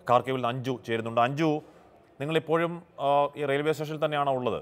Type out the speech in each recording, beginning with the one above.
ഖാർക്കിവിൽ നിന്ന് അഞ്ജു ചേരുന്നുണ്ട് അഞ്ജു നിങ്ങളിപ്പോഴും ആ, ഈ റെയിൽവേ സ്റ്റേഷനിൽ തന്നെയാണോ ഉള്ളത്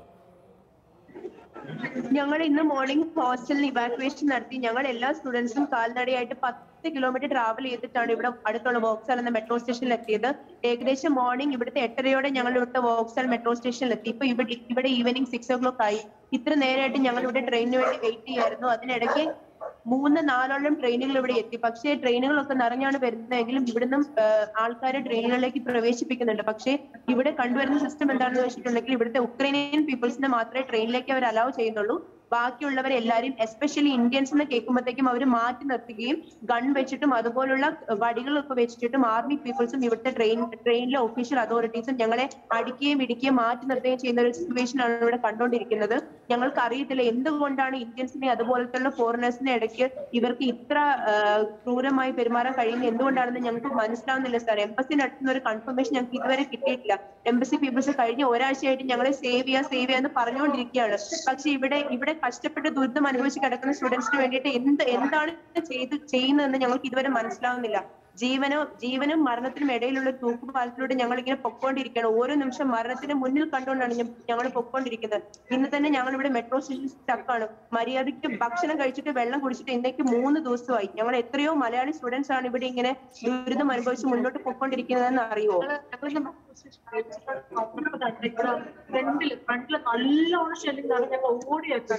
ഞങ്ങൾ ഇന്ന് മോർണിംഗ് ഹോസ്റ്റലിൽ ഇവാക്യുവേഷൻ നടത്തി ഞങ്ങൾ എല്ലാ സ്റ്റുഡൻസും കാൽനടയായിട്ട് പത്ത് കിലോമീറ്റർ ട്രാവൽ ചെയ്തിട്ടാണ് ഇവിടെ അടുത്തുള്ള വോക്സാൽ എന്ന മെട്രോ സ്റ്റേഷനിൽ എത്തിയത് ഏകദേശം മോർണിംഗ് ഇവിടുത്തെ എട്ടരയോടെ ഞങ്ങൾ ഇവിടുത്തെ വോക്സാൽ മെട്രോ സ്റ്റേഷനിൽ എത്തി ഇപ്പൊ ഇവിടെ ഇവിടെ ഈവനിങ് സിക്സ് ഓ ക്ലോക്ക് ആയി ഇത്ര നേരമായിട്ട് ഞങ്ങൾ ഇവിടെ ട്രെയിനിന് വേണ്ടി വെയിറ്റ് ചെയ്യായിരുന്നു അതിനിടയ്ക്ക് മൂന്ന് നാലോളം ട്രെയിനുകൾ ഇവിടെ എത്തി പക്ഷേ ട്രെയിനുകളൊക്കെ നിറഞ്ഞാണ് വരുന്നതെങ്കിലും ഇവിടുന്ന് ആൾക്കാരെ ട്രെയിനുകളിലേക്ക് പ്രവേശിപ്പിക്കുന്നുണ്ട് പക്ഷേ ഇവിടെ കണ്ടുവരുന്ന സിസ്റ്റം എന്താണെന്ന് വെച്ചിട്ടുണ്ടെങ്കിൽ ഇവിടുത്തെ ഉക്രൈനിയൻ പീപ്പിൾസിനെ മാത്രമേ ട്രെയിനിലേക്ക് അവർ അലൗ ചെയ്യുന്നുള്ളൂ ബാക്കിയുള്ളവരെ എല്ലാവരും എസ്പെഷ്യലി ഇന്ത്യൻസ് എന്ന് കേൾക്കുമ്പോഴത്തേക്കും അവർ മാറ്റി നിർത്തുകയും ഗൺ വെച്ചിട്ടും അതുപോലുള്ള വടികളൊക്കെ വെച്ചിട്ടും ആർമി പീപ്പിൾസും ഇവിടുത്തെ ട്രെയിൻ ട്രെയിനിലെ ഒഫീഷ്യൽ അതോറിറ്റീസും ഞങ്ങളെ അടിക്കുകയും ഇടിക്കുകയും മാറ്റി നിർത്തുകയും ചെയ്യുന്ന ഒരു സിറ്റുവേഷൻ ആണ് ഇവിടെ കണ്ടുകൊണ്ടിരിക്കുന്നത് ഞങ്ങൾക്ക് അറിയത്തില്ല എന്തുകൊണ്ടാണ് ഇന്ത്യൻസിനെ അതുപോലത്തെ ഫോറിനേഴ്സിനെ ഇടയ്ക്ക് ഇവർക്ക് ഇത്ര ആ, ക്രൂരമായി പെരുമാറാൻ കഴിയുന്നത് എന്തുകൊണ്ടാണെന്ന് ഞങ്ങൾക്ക് മനസ്സിലാവുന്നില്ല സാർ എംബസിന്റെ അടുത്ത് നിന്ന് ഒരു കൺഫർമേഷൻ ഞങ്ങൾക്ക് ഇതുവരെ കിട്ടിയിട്ടില്ല എംബസി പീപ്പിൾസ് കഴിഞ്ഞ ഒരാഴ്ചയായിട്ട് ഞങ്ങളെ സേവ് ചെയ്യുക സേവ് ചെയ്യുക എന്ന് പറഞ്ഞുകൊണ്ടിരിക്കുകയാണ് പക്ഷെ ഇവിടെ ഇവിടെ കഷ്ടപ്പെട്ട് ദുരിതം അനുഭവിച്ച് കിടക്കുന്ന സ്റ്റുഡൻസിന് വേണ്ടിയിട്ട് എന്ത് എന്താണ് ചെയ്ത് ചെയ്യുന്നതെന്ന് ഞങ്ങൾക്ക് ഇതുവരെ മനസ്സിലാവുന്നില്ല ജീവനോ ജീവനും മരണത്തിനും ഇടയിലുള്ള ഒരു തൂക്കുപാലത്തിലൂടെ ഞങ്ങൾ ഇങ്ങനെ പൊക്കോണ്ടിരിക്കുകയാണ് ഓരോ നിമിഷം മരണത്തിന് മുന്നിൽ കണ്ടുകൊണ്ടാണ് ഞങ്ങൾ പൊക്കോണ്ടിരിക്കുന്നത് ഇന്ന് തന്നെ ഞങ്ങൾ ഇവിടെ മെട്രോ സ്റ്റേഷൻ സ്റ്റക്കാണ് മര്യാദയ്ക്ക് ഭക്ഷണം കഴിച്ചിട്ട് വെള്ളം കുടിച്ചിട്ട് ഇന്നേക്ക് മൂന്ന് ദിവസമായി ഞങ്ങൾ എത്രയോ മലയാളി സ്റ്റുഡൻസ് ആണ് ഇവിടെ ഇങ്ങനെ ദുരിതം അനുഭവിച്ച് മുന്നോട്ട് പൊക്കോണ്ടിരിക്കുന്നതെന്ന് അറിയുമോ ഫ്രണ്ടില് ഫ്രണ്ടില് നല്ലോണം ഷെല്ലിംഗ് ആണ് ഞങ്ങൾ ഓടിയെത്താൻ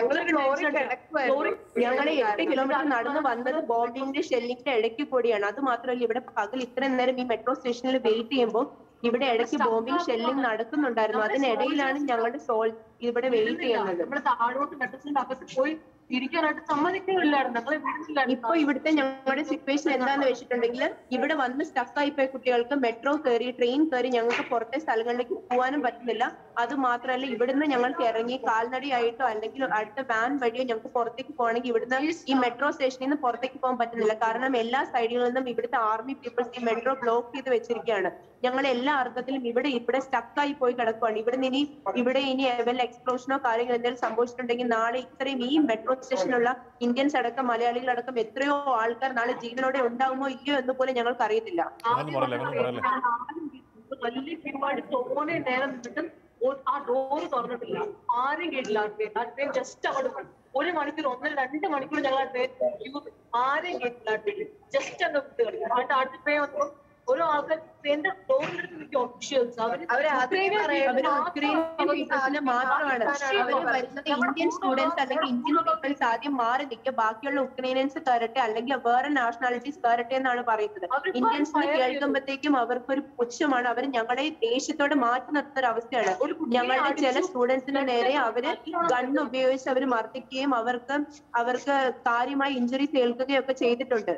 ഞങ്ങളെ എട്ട് കിലോമീറ്റർ നടന്നു വന്നത് ബോംബിന്റെ ഷെല്ലിന്റെ ഇടയ്ക്ക് കൂടിയാണ് അത് മാത്രമല്ല ഇവിടെ പകൽ ഇത്രയും നേരം ഈ മെട്രോ സ്റ്റേഷനിൽ വെയിറ്റ് ചെയ്യുമ്പോൾ ഇവിടെ ഇടയ്ക്ക് ബോംബിംഗ് ഷെല്ലിംഗ് നടക്കുന്നുണ്ടായിരുന്നു അതിനിടയിലാണ് ഞങ്ങളുടെ സോൾ ഇവിടെ വെയിറ്റ് ചെയ്യുന്നത് നമ്മുടെ താഴോട്ട് മെട്രസിന്റെ അകത്ത് പോയി ഇരിക്കാനായിട്ട് സമ്മതിക്കുന്നില്ലായിരുന്നു ഞങ്ങളെ വിടുന്നില്ലായിരുന്നു ഇപ്പൊ ഇവിടുത്തെ ഞങ്ങളുടെ സിറ്റുവേഷൻ എന്താന്ന് വെച്ചിട്ടുണ്ടെങ്കിൽ ഇവിടെ വന്ന് സ്റ്റക്കായി പോയ കുട്ടികൾക്ക് മെട്രോ കയറി ട്രെയിൻ കയറി ഞങ്ങൾക്ക് പുറത്തെ സ്ഥലങ്ങളിലേക്ക് പോകാനും പറ്റുന്നില്ല അത് മാത്രമല്ല ഇവിടുന്ന് ഞങ്ങൾക്ക് ഇറങ്ങി കാൽനടയായിട്ടോ അല്ലെങ്കിൽ അടുത്ത വാൻ വഴിയോ ഞങ്ങൾക്ക് പുറത്തേക്ക് പോകണമെങ്കിൽ ഇവിടുന്ന് ഈ മെട്രോ സ്റ്റേഷനിൽ നിന്ന് പുറത്തേക്ക് പോകാൻ പറ്റുന്നില്ല കാരണം എല്ലാ സൈഡുകളിൽ നിന്നും ഇവിടുത്തെ ആർമി പീപ്പിൾസ് ഈ മെട്രോ ബ്ലോക്ക് ചെയ്ത് വെച്ചിരിക്കുകയാണ് ഞങ്ങൾ എല്ലാ അർത്ഥത്തിലും ഇവിടെ ഇവിടെ സ്റ്റക്കായി പോയി കിടക്കുവാണ് ഇവിടെ ഇനി ഇവിടെ ഇനി വല്ല എക്സ്പ്ലോഷനോ കാര്യങ്ങളോ എന്തെങ്കിലും സംഭവിച്ചിട്ടുണ്ടെങ്കിൽ നാളെ ഇത്രയും ഈ മെട്രോ സ്റ്റേഷനിലുള്ള ഇന്ത്യൻസ് അടക്കം മലയാളികളടക്കം എത്രയോ ആൾക്കാർ നാളെ ജീവനോടെ ഉണ്ടാവുമോ ഇല്ലയോ എന്ന് പോലും ഞങ്ങൾക്ക് അറിയത്തില്ല അങ്ങനൊന്നും പറയല്ലേ അങ്ങനൊന്നും പറയല്ലേ വലിയ ടീമായിട്ട് തോനെ നേരം നിന്നിട്ട് ഒ- ആ ഡോറ് തുറന്നിട്ടില്ല ആരും കേട്ടില്ല ആ ട്രെയിൻ ആ ട്രെയിൻ ജസ്റ്റ് അവിടെ പോയി. ഒരു മണിക്കൂർ ഒന്നര രണ്ട് മണിക്കൂർ ഞങ്ങൾ ആ ട്രെയിൻ ആരെയും കേട്ടില്ല ആ ട്രെയിൻ ജസ്റ്റ് അങ്ങ് വിട്ട് കളിക്കും എന്നിട്ട് അടുത്ത ട്രെയിൻ വന്നപ്പോൾ ഓരോ ആൾക്കാർ ട്രെയിനിന്റെ ഡോറിനടുത്ത് നിൽക്കും ഒഫീഷ്യൽസ് അവര് അവര് ഉക്രൈനിയൻ അവര് മാത്രം ഉക്രൈനിയൻ പീപ്പിൾസിന് മാത്രമാണ് അവര് വരുന്നത് ഇന്ത്യൻ സ്റ്റുഡൻസ് അല്ലെങ്കിൽ ഇന്ത്യൻ പീപ്പിൾസ് ആദ്യം മാറി നിൽക്കുക ബാക്കിയുള്ള ഉക്രൈനിയൻസ് കയറട്ടെ അല്ലെങ്കിൽ വേറെ നാഷണാലിറ്റീസ് കയറട്ടെ എന്നാണ് പറയുന്നത് അവരിപ്പോ ഇന്ത്യൻസ് fire ചെയ്തു. കേൾക്കുമ്പോഴത്തേക്കും അവർക്ക് ഒരു പുച്ഛമാണ് അവർ ഞങ്ങളെ ദേശത്തോട് മാറ്റി നിർത്തുന്ന ഒരു അവസ്ഥയാണ് ഞങ്ങളുടെ ചില സ്റ്റുഡൻസിന് നേരെ അവര് ഗണ്ണ് ഉപയോഗിച്ച് അവർ മർദ്ദിക്കുകയും അവർക്ക് അവർക്ക് കാര്യമായി ഇഞ്ചുറീസ് ഏൽക്കുകയും ഒക്കെ ചെയ്തിട്ടുണ്ട്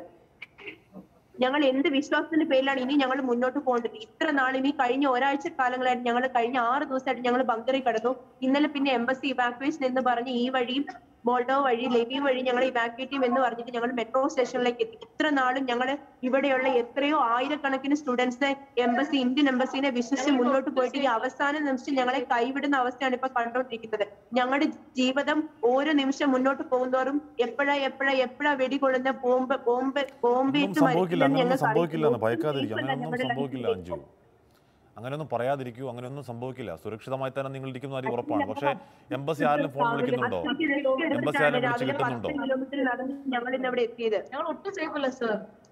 ഞങ്ങൾ എന്ത് വിശ്വാസത്തിന്റെ പേരിലാണ് ഇനി ഞങ്ങൾ മുന്നോട്ട് പോകേണ്ടത് ഇത്ര നാൾ ഇനി കഴിഞ്ഞ ഒരാഴ്ച കാലങ്ങളായിട്ട് ഞങ്ങൾ കഴിഞ്ഞ ആറ് ദിവസമായിട്ട് ഞങ്ങൾ ബങ്കറിൽ കിടന്നു ഇന്നലെ പിന്നെ എംബസി ഇവാക്യുവേഷൻ എന്ന് പറഞ്ഞ് ഈ വഴിയും മോൾഡോ വഴി ലെബി വഴി ഞങ്ങൾ ഇവാക്യുവേറ്റ് ചെയ്യും എന്ന് പറഞ്ഞിട്ട് ഞങ്ങൾ മെട്രോ സ്റ്റേഷനിലേക്ക് എത്തി ഇത്ര നാളും ഞങ്ങൾ ഇവിടെയുള്ള എത്രയോ ആയിരക്കണക്കിന് സ്റ്റുഡൻസിനെ എംബസി ഇന്ത്യൻ എംബസിനെ വിശ്വസിച്ച് മുന്നോട്ട് പോയിട്ട് ഈ അവസാന നിമിഷം ഞങ്ങളെ കൈവിടുന്ന അവസ്ഥയാണ് ഇപ്പൊ കണ്ടുകൊണ്ടിരിക്കുന്നത് ഞങ്ങളുടെ ജീവിതം ഓരോ നിമിഷം മുന്നോട്ട് പോകുന്തോറും എപ്പോഴാ എപ്പോഴാ എപ്പോഴാ വെടികൊള്ളുന്ന ബോംബ് ബോംബ് ബോംബ് ഒന്നും ഇട്ട് സംഭവിക്കില്ല മരിക്കുന്ന അങ്ങനെയൊന്നും ഞങ്ങൾക്ക് സംഭവിക്കില്ല എന്ന് അറിയില്ല. ഭയക്കാതിരിക്കും ഇപ്പല്ല അങ്ങനെയൊന്നും ഞങ്ങളുടെ സംഭവിക്കില്ല ലൈഫിലേക്ക്. അഞ്ജു അങ്ങനെയൊന്നും പറയാതിരിക്കൂ അങ്ങനെയൊന്നും സംഭവിക്കില്ല സുരക്ഷിതമായി തന്നെ നിങ്ങൾ ഇരിക്കുന്ന കാര്യം ഉറപ്പാണ് പക്ഷേ എംബസി ആരെങ്കിലും ഫോൺ വിളിക്കുന്നുണ്ടോ എംബസി ആരെങ്കിലും വിളിച്ച് രാവിലെ കിട്ടുന്നുണ്ടോ പത്ത് കിലോമീറ്റർ നടന്ന് ഞങ്ങൾ ഇന്ന് ഇവിടെ എത്തിയത് ഞങ്ങൾ ഒട്ടും സേഫ് അല്ല സർ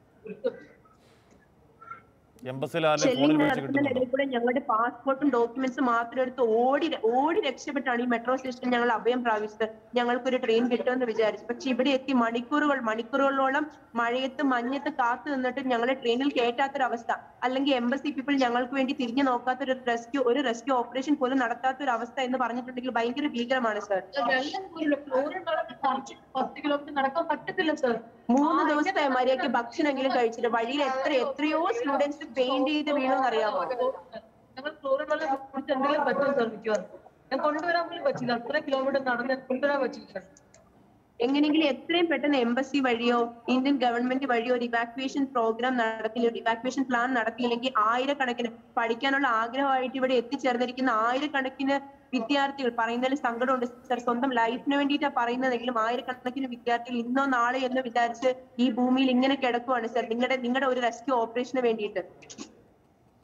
എംബസിയിൽ ആരെങ്കിലും ഫോണിൽ ഷെല്ലിംഗ് വിളിച്ച് കിട്ടുന്നുണ്ടോ നടത്തുന്നതിനിടയിൽ കൂടെ ഞങ്ങളുടെ പാസ്പോർട്ടും ഡോക്യുമെന്റ്സും മാത്രം എടുത്ത് ഓടി ഓടി രക്ഷപ്പെട്ടാണ് ഈ മെട്രോ സ്റ്റേഷനിൽ ഞങ്ങൾ അഭയം പ്രാപിച്ചത് ഞങ്ങൾക്കൊരു ട്രെയിൻ കിട്ടുമെന്ന് വിചാരിച്ചു പക്ഷെ ഇവിടെ എത്തി മണിക്കൂറുകൾ മണിക്കൂറുകളോളം മഴയത്ത് മഞ്ഞത്ത് കാത്തു നിന്നിട്ട് ഞങ്ങളെ ട്രെയിനിൽ കയറ്റാത്തൊരവസ്ഥ അല്ലെങ്കിൽ എംബസി പീപ്പിൾ ഞങ്ങൾക്ക് വേണ്ടി തിരിഞ്ഞു നോക്കാത്തൊരു റെസ്ക്യൂ ഒരു റെസ്ക്യൂ ഓപ്പറേഷൻ പോലും നടത്താത്തൊരു അവസ്ഥ എന്ന് പറഞ്ഞിട്ടുണ്ടെങ്കിൽ ഭയങ്കര ഭീകരമാണ് സർ വെള്ളം പോലുള്ള ക്ലോറിൻ വെള്ളം കുറച്ച് പത്ത് കിലോമീറ്റർ നടക്കാൻ പറ്റത്തില്ല സർ മൂന്ന് ദിവസത്തെ മര്യാദയ്ക്ക് ഭക്ഷണമെങ്കിലും കഴിച്ചിട്ട് വഴിയിൽ എത്ര എത്രയോ സ്റ്റുഡൻസ് പെയിന്റ് ചെയ്ത് വീണെന്ന് അറിയാമോ ഞങ്ങൾ ക്ലോറിൻ വെള്ളം കുടിച്ച് എന്തെങ്കിലും പറ്റും സർ മിക്കവാറും ഞാൻ കൊണ്ടുവരാൻ പോലും പറ്റില്ല അത്ര കിലോമീറ്റർ നടന്ന് ഞാൻ കൊണ്ടുവരാൻ പറ്റില്ല എങ്ങനെയെങ്കിലും എത്രയും പെട്ടെന്ന് എംബസി വഴിയോ ഇന്ത്യൻ ഗവൺമെന്റ് വഴിയോ ഒരു ഇവാക്യുവേഷൻ പ്രോഗ്രാം നടത്തിയില്ല ഒരു ഇവാക്യുവേഷൻ പ്ലാൻ നടത്തിയില്ലെങ്കിൽ ആയിരക്കണക്കിന് പഠിക്കാനുള്ള ആഗ്രഹമായിട്ട് ഇവിടെ എത്തിച്ചേർന്നിരിക്കുന്ന ആയിരക്കണക്കിന് വിദ്യാർത്ഥികൾ പറയുന്നതിൽ സങ്കടമുണ്ട് സർ സ്വന്തം ലൈഫിന് വേണ്ടിയിട്ടാണ് പറയുന്നതെങ്കിലും ആയിരക്കണക്കിന് വിദ്യാർത്ഥികൾ ഇന്നോ നാളെ എന്ന് വിചാരിച്ച് ഈ ഭൂമിയിൽ ഇങ്ങനെ കിടക്കുവാണ് സർ നിങ്ങളുടെ നിങ്ങളുടെ ഒരു റെസ്ക്യൂ ഓപ്പറേഷന് വേണ്ടിയിട്ട്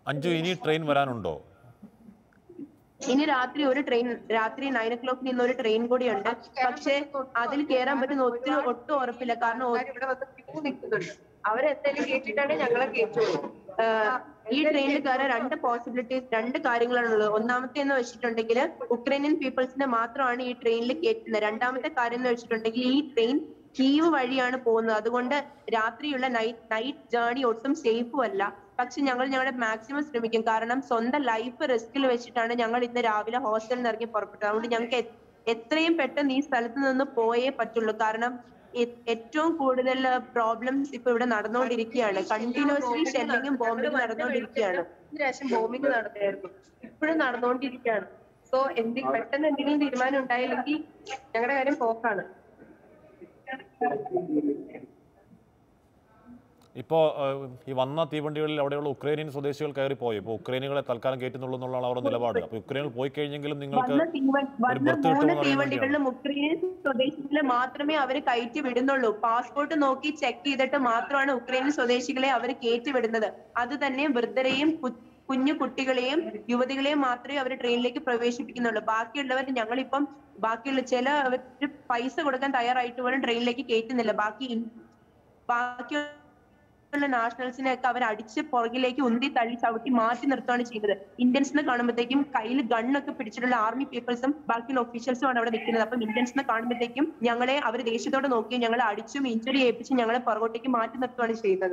അഞ്ചു ഇനി ട്രെയിൻ വരാനുണ്ടോ ഇനി രാത്രി ഒരു ട്രെയിൻ രാത്രി നയൻ ഒ ക്ലോക്കിന് ഇന്ന് ഒരു ട്രെയിൻ കൂടിയുണ്ട് പക്ഷേ അതിൽ കയറാൻ പറ്റുന്ന ഒത്തിരി ഒട്ടും ഉറപ്പില്ല കാരണം ഒ- ഇവിടെ വന്ന് ക്യൂ നിൽക്കുന്നുണ്ട് അവരെന്തായാലും കേട്ടിട്ടാണ് ഞങ്ങളെ കേട്ടുള്ളൂ ആഹ് ഈ ട്രെയിനിൽ കയറാൻ രണ്ട് പോസിബിലിറ്റീസ് രണ്ട് കാര്യങ്ങളാണുള്ളത് ഒന്നാമത്തെ എന്ന് വെച്ചിട്ടുണ്ടെങ്കിൽ ഉക്രൈനിയൻ പീപ്പിൾസിനെ മാത്രമാണ് ഈ ട്രെയിനിൽ കയറ്റുന്നത് രണ്ടാമത്തെ കാര്യം എന്ന് വെച്ചിട്ടുണ്ടെങ്കിൽ ഈ ട്രെയിൻ കീവ് വഴിയാണ് പോകുന്നത് അതുകൊണ്ട് രാത്രിയുള്ള നൈറ്റ് നൈറ്റ് ജേർണി ഒട്ടും സേഫും അല്ല പക്ഷെ ഞങ്ങൾ ഞങ്ങളുടെ മാക്സിമം ശ്രമിക്കും കാരണം സ്വന്തം ലൈഫ് റിസ്കിൽ വെച്ചിട്ടാണ് ഞങ്ങൾ ഇന്ന് രാവിലെ ഹോസ്റ്റലിൽ നിന്ന് ഇറങ്ങി പുറപ്പെട്ടത് അതുകൊണ്ട് ഞങ്ങൾക്ക് എ- എത്രയും പെട്ടെന്ന് ഈ സ്ഥലത്ത് നിന്ന് പോയേ പറ്റുള്ളൂ കാരണം എ- ഏറ്റവും കൂടുതൽ പ്രോബ്ലംസ് ഇപ്പൊ ഇവിടെ നടന്നുകൊണ്ടിരിക്കുകയാണ് കണ്ടിന്യൂസ്ലി ഷെല്ലിങ്ങും ബോംബിങ്ങും നടന്നുകൊണ്ടിരിക്കുകയാണ് ഇതിന് ശേഷം ബോംബിംഗ് നടന്നായിരുന്നു ഇപ്പോഴും നടന്നുകൊണ്ടിരിക്കുകയാണ് സോ എന്തി പെട്ടെന്ന് എന്തെങ്കിലും തീരുമാനം ഉണ്ടായില്ലെങ്കിൽ ഞങ്ങളുടെ കാര്യം പോക്കാണ് ഇപ്പോൾ ഈ വന്ന തീവണ്ടികളിൽ അവിടെയുള്ള ഉക്രൈനിയൻ സ്വദേശികൾ കയറിപ്പോയി ഇപ്പോൾ ഉക്രൈനികളെ തൽക്കാലം കയറ്റുന്നുള്ളൂ എന്നുള്ളതാണ് അവരുടെ നിലപാട് അപ്പോൾ ഉക്രൈനിൽ പോയി കഴിഞ്ഞെങ്കിലും നിങ്ങൾക്ക് വന്ന തീവണ്ടി വന്ന berth മൂന്ന് കിട്ടുമെന്ന് അറിയാൻ തീവണ്ടികളിലും ഉക്രൈനിയൻ സ്വദേശികളെ മാത്രമേ അവർ കയറ്റി വിടുന്നുള്ളൂ പാസ്പോർട്ട് നോക്കി ചെക്ക് ചെയ്തിട്ട് മാത്രമാണ് ഉക്രൈനിയൻ സ്വദേശികളെ അവർ കയറ്റി വിടുന്നത് അത് തന്നെ വൃദ്ധരെയും കു- കുഞ്ഞു കുട്ടികളെയും യുവതികളെയും മാത്രമേ അവർ ട്രെയിനിലേക്ക് പ്രവേശിപ്പിക്കുന്നുള്ളൂ ബാക്കിയുള്ളവർ ഞങ്ങളിപ്പം ബാക്കിയുള്ള ചില അവർ പൈസ കൊടുക്കാൻ തയ്യാറായിട്ട് പോലും ട്രെയിനിലേക്ക് കയറ്റുന്നില്ല ബാക്കി ഇൻ- ബാക്കിയുള്ള നാഷണൽസിനെ ഒക്കെ അവർ അടിച്ച് പുറകിലേക്ക് ഉന്തി തള്ളി ചവിട്ടി മാറ്റി നിർത്തുകയാണ് ചെയ്യുന്നത് ഇന്ത്യൻസിനെ കാണുമ്പോഴത്തേക്കും കയ്യിൽ ഗണ്ണൊക്കെ പിടിച്ചിട്ടുള്ള ആർമി പീപ്പിൾസും ബാക്കിയുള്ള ഒഫീഷ്യൽസും ആണ് അവിടെ നിൽക്കുന്നത് അപ്പം ഇന്ത്യൻസിനെ കാണുമ്പോഴത്തേക്കും ഞങ്ങളെ അവർ ദേഷ്യത്തോടെ നോക്കി ഞങ്ങളെ അടിച്ചും ഇഞ്ചുറി ഏൽപ്പിച്ച് ഞങ്ങളെ പുറകോട്ടേക്ക് മാറ്റി നിർത്തുകയാണ് ചെയ്യുന്നത്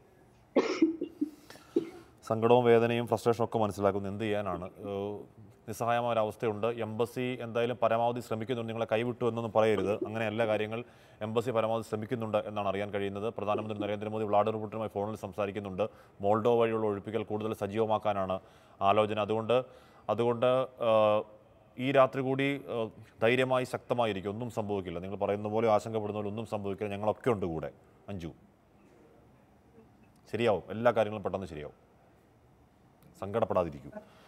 സങ്കടവും വേദനയും ഫ്രസ്ട്രേഷനും ഒക്കെ മനസ്സിലാക്കുന്നു എന്ത് ചെയ്യാനാണ് ഏഹ് നിസ്സഹായമായ ഒരു അവസ്ഥയുണ്ട് എംബസി എന്തായാലും പരമാവധി ശ്രമിക്കുന്നുണ്ട് നിങ്ങളെ കൈവിട്ടു എന്നൊന്നും പറയരുത് അങ്ങനെയല്ല കാര്യങ്ങൾ എംബസി പരമാവധി ശ്രമിക്കുന്നുണ്ട് എന്നാണ് അറിയാൻ കഴിയുന്നത് പ്രധാനമന്ത്രി നരേന്ദ്രമോദി വ്ളാഡിമിർ പുടിനുമായി ഫോണിൽ സംസാരിക്കുന്നുണ്ട് മോൾഡോ വഴിയുള്ള ഒഴിപ്പിക്കൽ കൂടുതൽ സജീവമാക്കാനാണ് ആലോചന അതുകൊണ്ട് അതുകൊണ്ട് ഏഹ് ഈ രാത്രി കൂടി ഏഹ് ധൈര്യമായി ശക്തമായിരിക്കും ഒന്നും സംഭവിക്കില്ല നിങ്ങൾ പറയുന്ന പോലെ ആശങ്കപ്പെടുന്ന പോലെ ഒന്നും സംഭവിക്കില്ല ഞങ്ങളൊക്കെ ഉണ്ട് കൂടെ അഞ്ചു ശരിയാവും എല്ലാ കാര്യങ്ങളും പെട്ടെന്ന് ശരിയാവും സങ്കടപ്പെടാതിരിക്കൂ